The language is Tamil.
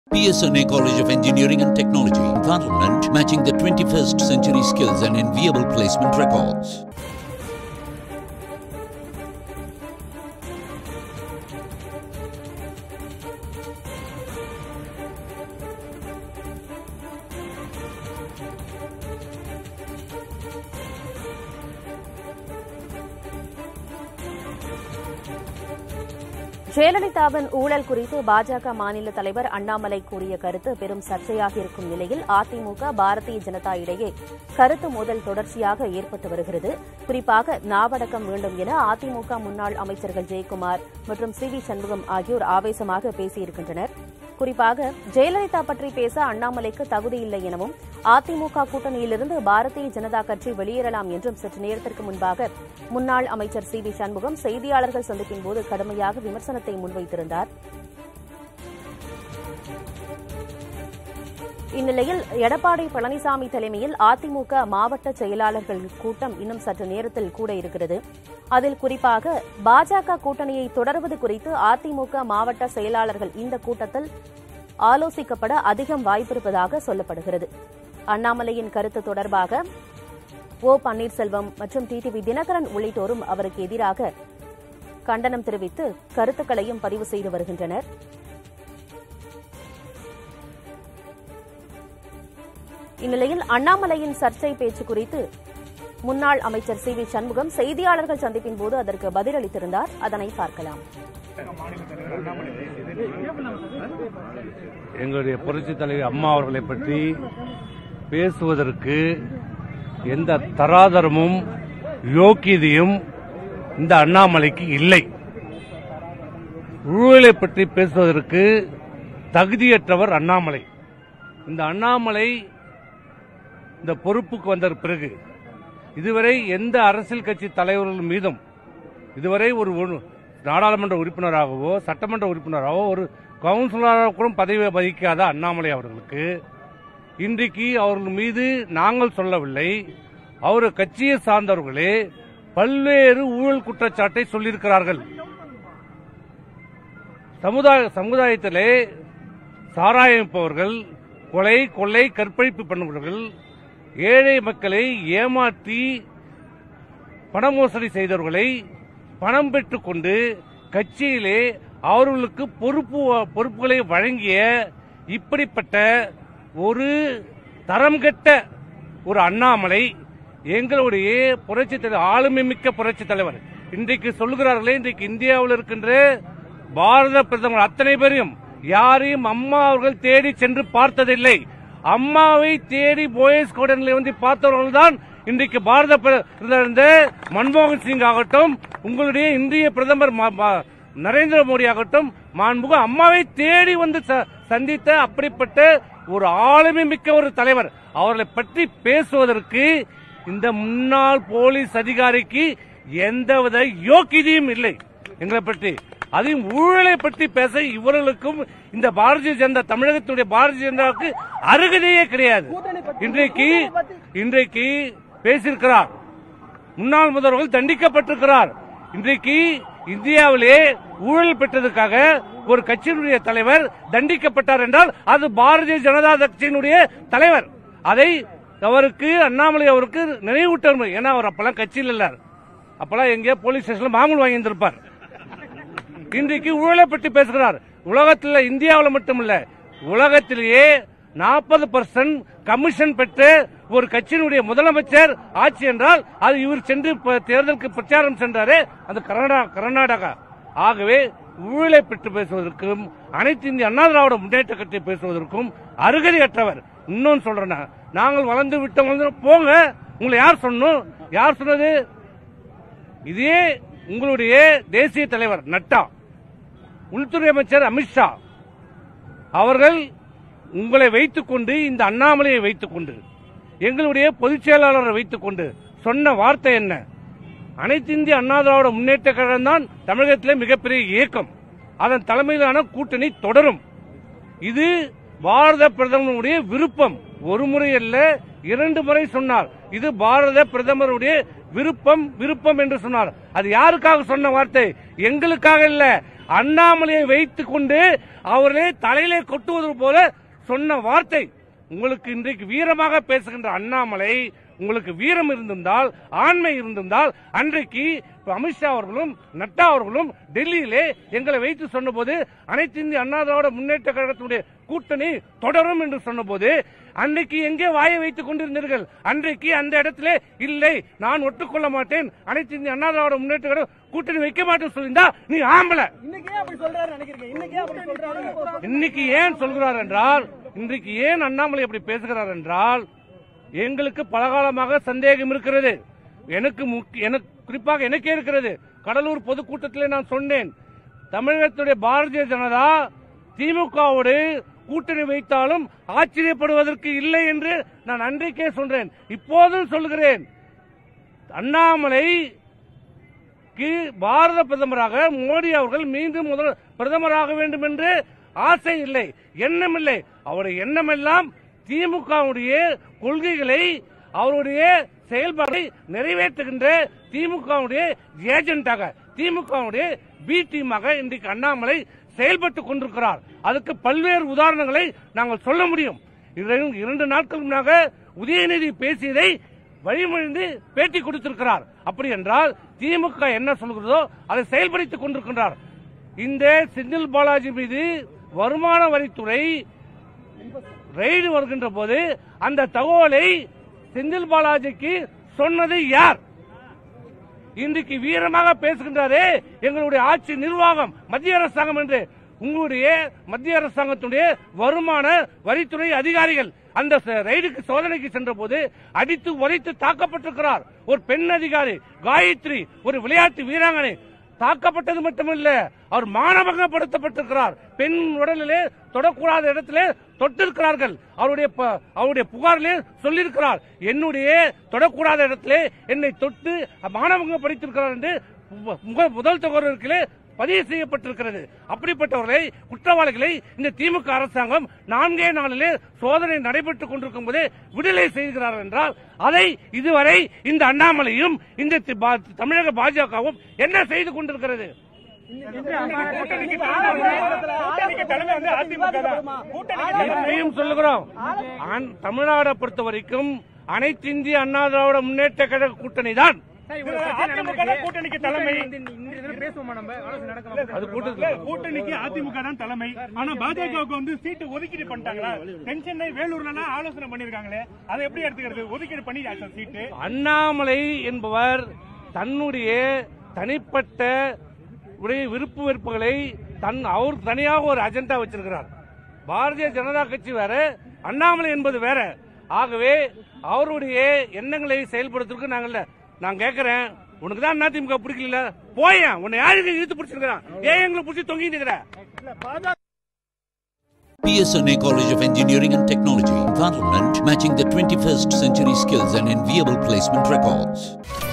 PSNA College of Engineering and Technology, Parliament, matching the 21st century skills and enviable placement records. ஜெயலலிதாவின் ஊழல் குறித்து பாஜக மாநில தலைவர் அண்ணாமலை கூறிய கருத்து பெரும் சர்ச்சையாக இருக்கும் நிலையில் அதிமுக பாரதிய ஜனதா இடையே கருத்து மோதல் தொடர்ச்சியாக ஏற்பட்டு வருகிறது குறிப்பாக நாவடக்கம் வேண்டும் என அதிமுக முன்னாள் அமைச்சர்கள் ஜெயக்குமார் மற்றும் சி வி சண்முகம் ஆகியோர் ஆவேசமாக பேசியிருக்கின்றனர் குறிப்பாக ஜெயலலிதா பற்றி பேச அண்ணாமலைக்கு தகுதியில்லை எனவும் அதிமுக கூட்டணியிலிருந்து பாரதிய ஜனதா கட்சி வெளியேறலாம் என்றும் சற்று நேரத்திற்கு முன்பாக முன்னாள் அமைச்சர் சி வி சண்முகம் செய்தியாளர்கள் சந்திப்பின் போது கடுமையாக விமர்சனத்தை முன்வைத்திருந்தார் இந்நிலையில் எடப்பாடி பழனிசாமி தலைமையில் அதிமுக மாவட்ட செயலாளர்கள் கூட்டம் இன்னும் சற்று நேரத்தில் கூட இருக்கிறது அதில் குறிப்பாக பாஜக கூட்டணியை தொடர்வது குறித்து அதிமுக மாவட்ட செயலாளர்கள் இந்த கூட்டத்தில் ஆலோசிக்கப்பட அதிகம் வாய்ப்பிருப்பதாக சொல்லப்படுகிறது அண்ணாமலையின் கருத்து தொடர்பாக ஓ பன்னீர்செல்வம் மற்றும் டிடிவி தினகரன் உள்ளிட்டோரும் அவருக்கு எதிராக கண்டனம் தெரிவித்து கருத்துக்களையும் பதிவு செய்து வருகின்றனர் இந்நிலையில் அண்ணாமலையின் சர்ச்சை பேச்சு குறித்து முன்னாள் அமைச்சர் சி வி சண்முகம் செய்தியாளர்கள் சந்திப்பின் போது அதற்கு பதிலளித்திருந்தார் அதனை பார்க்கலாம் எங்களுடைய புரட்சி தலைவர் அம்மா அவர்களை பற்றி பேசுவதற்கு எந்த தராதரமும் யோக்கியதையும் இந்த அண்ணாமலைக்கு இல்லை ஊழலை பற்றி பேசுவதற்கு தகுதியற்றவர் அண்ணாமலை இந்த அண்ணாமலை இந்த பொறுப்புக்கு வந்த பிறகு இதுவரை எந்த அரசியல் கட்சி தலைவர்கள் மீதும் இதுவரை ஒரு ஒரு நாடாளுமன்ற உறுப்பினராகவோ சட்டமன்ற உறுப்பினராகவோ ஒரு கவுன்சிலராக கூட பதவி வகிக்காத அண்ணாமலை அவர்களுக்கு இன்றைக்கு அவர்கள் மீது நாங்கள் சொல்லவில்லை அவர் கட்சியை சார்ந்தவர்களே பல்வேறு ஊழல் குற்றச்சாட்டை சொல்லியிருக்கிறார்கள் சமுதாய சமுதாயத்திலே சாராயமிப்பவர்கள் கொலை கொள்ளை கற்பழிப்பு பண்ணுபவர்கள் ஏழை மக்களை ஏமாற்றி பண மோசடி செய்தவர்களை பணம் பெற்றுக்கொண்டு கட்சியிலே அவர்களுக்கு பொறுப்பு பொறுப்புகளை வழங்கிய இப்படிப்பட்ட ஒரு தரம் கெட்ட ஒரு அண்ணாமலை எங்களுடைய புரட்சி தலைவர் ஆளுமை மிக்க புரட்சி தலைவர் இன்றைக்கு சொல்லுகிறார்களே இன்றைக்கு இந்தியாவில் இருக்கின்ற பாரத பிரதமர் அத்தனை பேரையும் யாரையும் அம்மா அவர்கள் தேடி சென்று பார்த்ததில்லை அம்மாவை தேடி போயஸ் கோடனில் வந்து பார்த்தவர்கள் தான் இன்றைக்கு பாரத பிரதமர் இருந்த மன்மோகன் சிங் ஆகட்டும் உங்களுடைய இந்திய பிரதமர் ம- ம- நரேந்திர மோடி ஆகட்டும் மாண்புக அம்மாவை தேடி வந்து ச- சந்தித்த அப்படிப்பட்ட ஒரு ஆளுமை மிக்க ஒரு தலைவர் அவர்களை பற்றி பேசுவதற்கு இந்த முன்னாள் போலீஸ் அதிகாரிக்கு எந்தவித யோக்கியதையும் இல்லை எங்களை பற்றி அதையும் ஊழலை பற்றி பேச இவர்களுக்கும் இந்த பாரதிய ஜனதா தமிழகத்துடைய பாரதிய ஜனதாவுக்கு அருகதையே கிடையாது இன்றைக்கு இன்றைக்கு பேசியிருக்கிறார் முன்னாள் முதல்வர்கள் தண்டிக்கப்பட்டிருக்கிறார் இன்றைக்கு இந்தியாவிலே ஊழல் பெற்றதுக்காக ஒரு கட்சியினுடைய தலைவர் தண்டிக்கப்பட்டார் என்றால் அது பாரதிய ஜனதா கட்சியினுடைய தலைவர் அதை அவருக்கு அண்ணாமலை அவருக்கு நினைவூட்ட ஏன்னா அவர் அப்பெல்லாம் கட்சியில் இல்ல அப்பெல்லாம் எங்கேயோ போலீஸ் ஸ்டேஷன்ல மாமூல் வாங்கி இருந்திருப்பார் இன்றைக்கு ஊழலை பற்றி பேசுகிறார் உலகத்தில் இந்தியாவில் மட்டுமல்ல உலகத்திலேயே நாற்பது பர்சன்ட் கமிஷன் பெற்ற ஒரு கட்சியினுடைய முதலமைச்சர் ஆட்சி என்றால் அது இவர் சென்று இப்ப தேர்தலுக்கு பிரச்சாரம் சென்றாரே அது கர்நாடகா கர்நாடகா ஆகவே ஊழலை பற்றி பேசுவதற்கும் அனைத்து இந்திய அண்ணா திராவிட முன்னேற்ற கட்சி பேசுவதற்கும் அருகதையற்றவர் இன்னொன்னு சொல்றேன் நான். நாங்கள் வளர்ந்து விட்டோம் வளர்ந்து போங்க உங்களை யார் சொன்னோம் யார் சொன்னது இதே உங்களுடைய தேசிய தலைவர் நட்டா உள்துறை அமைச்சர் அமித்ஷா அவர்கள் உங்களை வைத்துக்கொண்டு இந்த அண்ணாமலையை வைத்துக்கொண்டு எங்களுடைய பொதுச் செயலாளரை வைத்துக்கொண்டு சொன்ன வார்த்தை என்ன அனைத்து இந்திய அண்ணா திராவிட முன்னேற்ற கழகம் தான் தமிழகத்திலே மிகப்பெரிய இயக்கம் அதன் தலைமையிலான கூட்டணி தொடரும் இது பாரத பிரதமருடைய விருப்பம் ஒரு முறை அல்ல இரண்டு முறை சொன்னார் இது பாரத பிரதமருடைய விருப்பம் விருப்பம் என்று சொன்னார் அது யாருக்காக சொன்ன வார்த்தை எங்களுக்காக இல்ல அண்ணாமலையை வைத்துக் கொண்டு அவர்களே தலையிலே கொட்டுவது போல சொன்ன வார்த்தை உங்களுக்கு இன்றைக்கு வீரமாக பேசுகின்ற அண்ணாமலை உங்களுக்கு வீரம் இருந்திருந்தால் ஆண்மை இருந்திருந்தால் அன்றைக்கு இப்ப அமித்ஷா அவர்களும் நட்டா அவர்களும் டெல்லியிலே எங்களை வைத்து சொன்னபோது அனைத்து இந்திய அண்ணா திராவிட முன்னேற்ற கழகத்தினுடைய கூட்டணி தொடரும் என்று சொன்னபோது அன்றைக்கு எங்கே வாயை வைத்துக் கொண்டிருந்தீர்கள் அன்றைக்கு அந்த இடத்திலே இல்லை நான் ஒட்டுக்கொள்ள மாட்டேன் அனைத்து இந்திய அண்ணா திராவிட முன்னேற்ற கழகம் கூட்டணி வைக்க மாட்டேன் சொல்லியிருந்தா நீ ஆம்பளை இன்னைக்கே அப்படி சொல்றாரு நினைக்கிறீங்க இன்னைக்கே அப்படி சொல்றாரு இன்னைக்கு ஏன் சொல்கிறார் என்றால் இன்றைக்கு ஏன் அண்ணாமலை அப்படி பேசுகிறார் என்றால் எங்களுக்கு பலகாலமாக சந்தேகம் இருக்கிறது எனக்கு முக்கிய- எனக்கு குறிப்பாக எனக்கே இருக்கிறது கடலூர் பொதுக்கூட்டத்திலே நான் சொன்னேன் தமிழகத்துடைய பாரதிய ஜனதா திமுகவோடு கூட்டணி வைத்தாலும் ஆச்சரியப்படுவதற்கு இல்லை என்று நான் அன்றைக்கே சொன்னேன் இப்போதும் சொல்கிறேன் அண்ணாமலை பாரத பிரதமராக மோடி அவர்கள் மீண்டும் முதல் பிரதமராக வேண்டும் என்று ஆசை இல்லை எண்ணம் இல்லை அவருடைய எண்ணமெல்லாம் திமுகவுடைய கொள்கைகளை அவருடைய செயல்பாட்டை நிறைவேற்றுகின்ற திமுகவுடைய ஏஜென்டாக திமுகவுடைய பி டீமாக இன்றைக்கு அண்ணாமலை செயல்பட்டுக் கொண்டிருக்கிறார் அதுக்கு பல்வேறு உதாரணங்களை நாங்கள் சொல்ல முடியும் இரண்டு- இரண்டு நாட்கள் முன்னாக உதயநிதி பேசியதை வழிமொழிந்து பேட்டி கொடுத்திருக்கிறார் அப்படி என்றால் திமுக என்ன சொல்கிறதோ அதை செயல்படுத்திக் கொண்டிருக்கின்றார் இந்த செந்தில் பாலாஜி மீது வருமான வரித்துறை ரெய்டு வருகின்ற போது அந்த தகவலை செந்தில் பாலாஜிக்கு சொன்னது யார் இன்றைக்கு வீரமாக பேசுகின்றாரே எங்களுடைய ஆட்சி நிர்வாகம் மத்திய அரசாங்கம் என்று உங்களுடைய மத்திய அரசாங்கத்துடைய வருமான வரித்துறை அதிகாரிகள் அந்த ச- ரெய்டுக்கு சோதனைக்கு சென்ற போது அடித்து உதைத்து தாக்கப்பட்டிருக்கிறார் ஒரு பெண் அதிகாரி காயத்ரி ஒரு விளையாட்டு வீராங்கனை தாக்கப்பட்டது மட்டுமல்ல அவர் மானபங்கப்படுத்தப்பட்டிருக்கிறார் பெண் உடலிலே தொடக்கூடாத இடத்திலே தொட்டிருக்கிறார்கள் அவருடைய ப- அவருடைய புகாரிலே சொல்லியிருக்கிறார் என்னுடைய தொடக்கூடாத இடத்திலே என்னை தொட்டு மானபங்கப்படுத்தியிருக்கிறார் என்று மு- முக- முதல் தகவல்களே பதிவு செய்யப்பட்டிருக்கிறது அப்படிப்பட்டவர்களை குற்றவாளிகளை இந்த திமுக அரசாங்கம் நான்கே நாளிலே சோதனை நடைபெற்றுக் கொண்டிருக்கும் போதே விடுதலை செய்கிறார்கள் என்றால் அதை இதுவரை இந்த அண்ணாமலையும் இந்த தி- பா- தமிழக பாஜகவும் என்ன செய்து கொண்டிருக்கிறது இப்பயும் சொல்லுகிறோம் ஆன்- தமிழ்நாடை பொறுத்த வரைக்கும் அனைத்து இந்திய அண்ணா திராவிட முன்னேற்ற கழக கூட்டணி தான் கூட்டணிக்கு தலைமை பேசுவோமா நம்ம ஆலோசனை நடக்கலாம் அது கூட்டத்தில் கூட்டணிக்கு அதிமுக தான் தலைமை ஆனா பாஜகவுக்கு வந்து சீட்டு ஒதுக்கீடு பண்ணிட்டாங்களா தென் சென்னை வேலூர்ல ஆலோசனை பண்ணிருக்காங்களே அதை எப்படி எடுத்துக்கிறது ஒதுக்கீடு பண்ணிட்டாங்க சீட்டு அண்ணாமலை என்பவர் தன்னுடைய தனிப்பட்ட உடைய விருப்பு வெறுப்புகளை தன் அவர் தனியாக ஒரு அஜெண்டா வச்சிருக்கிறார் பாரதிய ஜனதா கட்சி வேற அண்ணாமலை என்பது வேற ஆகவே அவருடைய எண்ணங்களை செயல்படுத்துறதுக்கு நாங்கள் நான் கேட்கிறேன் உனக்கு தான் அதிமுக பிடிக்கல போயேன் உன்னை யாருக்கு இழுத்து பிடிச்சிருக்கிறான் ஏன் எங்களை பிடிச்சி தொங்கிட்டு இருக்கிற PSNA College of Engineering and Technology, Parliament, matching the 21st century skills and enviable placement records.